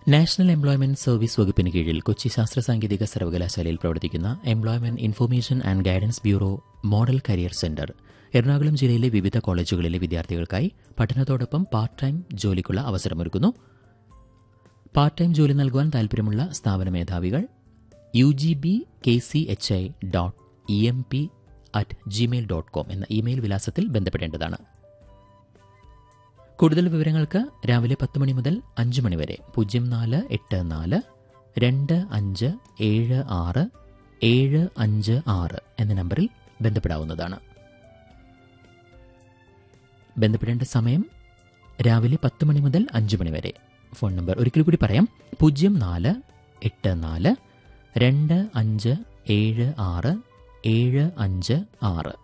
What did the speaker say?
national employment service വകുപ്പിന് കീഴിൽ കൊച്ചി ശാസ്ത്ര സാങ്കേതിക സർവകലാശാലയിൽ പ്രവർത്തിക്കുന്ന employment information and guidance bureau model career centre Ernakulam ജില്ലയിലെ വിവിധ കോളേജുകളിലെ വിദ്യാർത്ഥികൾക്കായി പഠനത്തോടൊപ്പം പാർട്ട് ടൈം ജോലിക്കുള്ള അവസരമൊരുക്കുന്നു പാർട്ട് ടൈം ജോലി നൽകുവാൻ താൽപ്പര്യമുള്ള സ്ഥാപന മേധാവികൾ U G B K C H I dot E M P at Gmail dot com എന്ന ഇമെയിൽ വിലാസത്തിൽ ബന്ധപ്പെടേണ്ടതാണ് കൂടുതൽ വിവരങ്ങൾക്ക് രാവിലെ പത്ത് മണി മുതൽ അഞ്ച് മണി വരെ പൂജ്യം നാല് എട്ട് നാല് രണ്ട് അഞ്ച് ഏഴ് ആറ് ഏഴ് അഞ്ച് ആറ് എന്ന നമ്പറിൽ ബന്ധപ്പെടാവുന്നതാണ് ബന്ധപ്പെടേണ്ട സമയം രാവിലെ പത്ത് മണി മുതൽ അഞ്ച് മണി വരെ ഫോൺ നമ്പർ ഒരിക്കൽ കൂടി പറയാം പൂജ്യം നാല് എട്ട് നാല് രണ്ട് അഞ്ച് ഏഴ് ആറ് ഏഴ് അഞ്ച് ആറ്